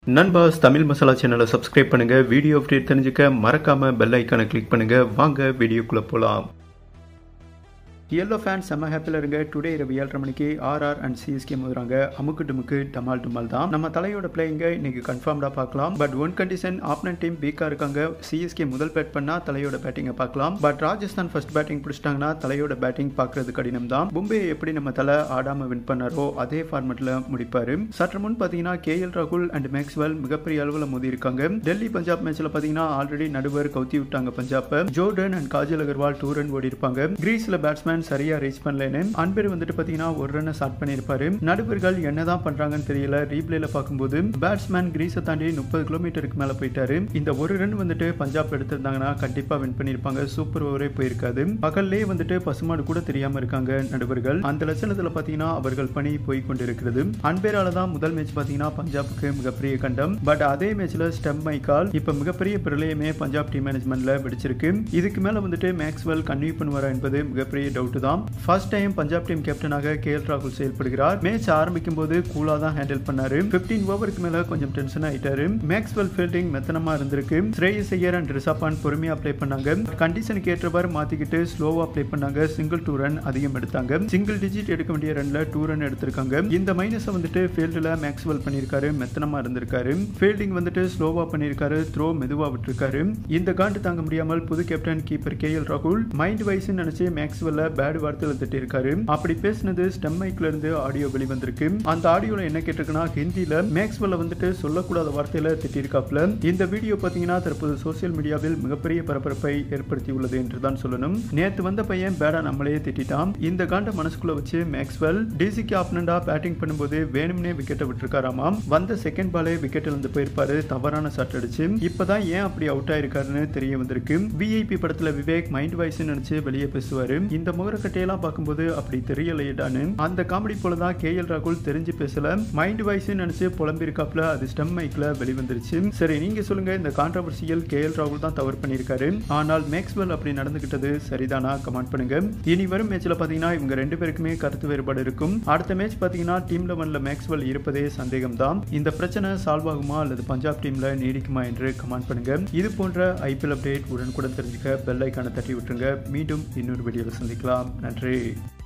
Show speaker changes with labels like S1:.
S1: நண்பாஸ் தமிழ் மசாலா சேனலை சப்ஸ்கிரைப் பண்ணுங்க video update தெரிஞ்சுக்க மறக்காம பெல் ஐக்கானை கிளிக் பண்ணுங்க வாங்க வீடியோக்குள்ள போலாம் எல்லோ ஃபேன்ஸ் செம்ம ஹாப்பியில் இருங்க டுடே இரவு ஏழரை மணிக்கு ஆர்ஆர் அண்ட் சிஎஸ்கே மோதுறாங்க அமுக்கு டுமுக்கு டமால் டுமால் தான் நம்ம தலையோட பிளேயிங்க இன்னைக்கு கன்ஃபார்ம்டாக பார்க்கலாம் பட் ஒன் கண்டிஷன் ஆப்னன் டீம் வீக்காக இருக்காங்க சிஎஸ்கே முதல் பேட் பண்ணால் தலையோட பேட்டிங்கை பார்க்கலாம் பட் ராஜஸ்தான் ஃபர்ஸ்ட் பேட்டிங் பிடிச்சிட்டாங்கன்னா தலையோட பேட்டிங் பார்க்கறது கடினம் தான் மும்பை எப்படி நம்ம தலை ஆடாமல் வின் பண்ணாரோ அதே ஃபார்மெட்டில் முடிப்பாரு சற்று முன் பார்த்தீங்கன்னா கே எல் ராகுல் அண்ட் மேக்ஸ்வெல் மிகப்பெரிய அளவில் மோதி இருக்காங்க டெல்லி பஞ்சாப் மேட்ச்ல பார்த்தீங்கன்னா ஆல்ரெடி நடுவர் கவுத்தி விட்டாங்க Punjab Jordan and Kajal Agarwal two run ஓடி இருப்பாங்க கிரீஸ்ல பேட்ஸ்மேன் சரியா ரீச் பண்ணலன்னு அன்பர் வந்துட்டு பாத்தீங்கன்னா ஒரு ரன் ஸ்டார்ட் பண்ணியிருப்பாரு நடுவர்கள் என்னதான் பண்றாங்கன்னு தெரியல ரீப்ளேல பார்க்கும்போது பேட்ஸ்மேன் கிரீஸை தாண்டி முப்பது கிலோமீட்டருக்கு மேல போயிட்டாரு இந்த ஒரு ரன் வந்துட்டு பஞ்சாப் எடுத்திருந்தாங்கன்னா கண்டிப்பா வின் பண்ணிருப்பாங்க சூப்பர் ஓவரே போயிருக்காது பகல்லே வந்துட்டு பசுமாடு கூட தெரியாம இருக்காங்க நடுவர்கள் அந்த லட்சணத்துல பாத்தீங்கன்னா அவர்கள் பணி போய் கொண்டிருக்கிறது அன்பேரால தான் முதல் மேட்ச் பாத்தீங்கன்னா பஞ்சாபுக்கு மிகப்பெரிய கண்டம் பட் அதே மேட்ச்ல ஸ்டெம் மைக்கால் இப்ப மிகப்பெரிய பிரளயமே பஞ்சாப் டீம் மேனேஜ்மெண்ட்ல வெடிச்சிருக்கு இதுக்கு மேல வந்துட்டு மேக்ஸ்வெல் கன்வியூ பண்ணுவாரா என்பது மிகப்பெரிய டவுட் தான் ஃபர்ஸ்ட் டைம் பஞ்சாப் டீம் கேப்டனாக கே எல் ராகுல் செயல்படுகிறார் மேட்ச் ஆரம்பிக்கும் போது கூலா தான் ஹேண்டில் பண்ணாரு பிப்டீன் ஓவருக்கு மேல கொஞ்சம் டென்ஷன் ஆயிட்டாரு மேக்ஸ்வெல் ஃபீல்டிங் மெத்தனமா இருந்திருக்கு ஸ்ரேயஸ் ஐயர் அண்ட் ரிஷாபான் பொறுமையா ப்ளே பண்ணாங்க கண்டிஷனுக்கு ஏற்றவாறு மாத்திக்கிட்டு ஸ்லோவா ப்ளே பண்ணாங்க சிங்கிள் டூ ரன் அதிகம் எடுத்தாங்க சிங்கிள் டிஜிட் எடுக்க வேண்டிய ரன்ல டூ ரன் எடுத்திருக்காங்க இந்த மைனஸை வந்துட்டு ஃபீல்டில் மேக்ஸ்வெல் பண்ணியிருக்காரு மெத்தனமா இருந்திருக்காரு ஃபீல்டிங் வந்துட்டு ஸ்லோவா பண்ணியிருக்காரு த்ரோ மெதுவா விட்டுருக்காரு இந்த காண்டு தாங்க முடியாமல் புது கேப்டன் கீப்பர் கே எல் ராகுல் மைண்ட் வைஸ் நினைச்சு மேக்ஸ்வெல்ல பேட் வார்த்தையில திட்டிருக்காரு அப்படி பேசினது ஸ்டெம் மைக்ல இருந்து ஆடியோ வெளிவந்திருக்கு அந்த ஆடியோல என்ன கேட்டிருக்குன்னா ஹிந்தியில மேக்ஸ்வெல்ல வந்துட்டு சொல்லக்கூடாத வார்த்தையில திட்டிருக்காப்ல இந்த வீடியோ பாத்தீங்கன்னா தற்போது சோசியல் மீடியாவில் மிகப்பெரிய பரபரப்பை ஏற்படுத்தி உள்ளது என்று தான் சொல்லணும் நேத்து வந்த பையன் பேடா நம்மளையே திட்டான் இந்த காண்ட மனசுக்குள்ள வச்சு மேக்ஸ்வெல் டிசிக்கு ஆப்னண்டா பேட்டிங் பண்ணும்போது வேணும்னே விக்கெட்டை விட்டுருக்காராமாம் வந்த செகண்ட் பாலே விக்கெட் இழந்து போயிருப்பாரு தவறான ஷாட் அடிச்சு இப்பதான் ஏன் அப்படி அவுட் ஆயிருக்காருன்னு தெரிய வந்திருக்கு விஐபி படத்துல விவேக் மைண்ட் வாய்ஸ் நினைச்சு வெளியே பேசுவாரு இந்த முகரக்கட்டையெல்லாம் பார்க்கும்போது அப்படி தெரியலையடான்னு அந்த காமெடி போலதான் கே எல் ராகுல் தெரிஞ்சு பேசல மைண்ட் வாய்ஸ் நினைச்சு புலம்பிருக்காப்ல அது ஸ்டெம் மைக்ல வெளிவந்துருச்சு சரி நீங்க சொல்லுங்க இந்த கான்ட்ரவர்சியல் கே எல் ராகுல் தான் தவறு பண்ணியிருக்காரு ஆனால் மேக்ஸ்வெல் அப்படி நடந்துகிட்டது சரிதானா கமெண்ட் பண்ணுங்க இனி வரும் மேட்ச்ல பாத்தீங்கன்னா இவங்க ரெண்டு பேருக்குமே கருத்து வேறுபாடு இருக்கும் அடுத்த மேட்ச் பாத்தீங்கன்னா டீம் லெவன்ல மேக்ஸ்வெல் இருப்பதே சந்தேகம் தான் இந்த பிரச்சனை சால்வ் ஆகுமா அல்லது பஞ்சாப் டீம்ல நீடிக்குமா என்று கமெண்ட் பண்ணுங்க இது போன்ற ஐபிஎல் அப்டேட் உடனுக்குடன் தெரிஞ்சுக்க பெல் ஐக்கான தட்டி விட்டுருங்க மீண்டும் இன்னொரு வீடியோவில் சந்திக்கலாம் நன்றி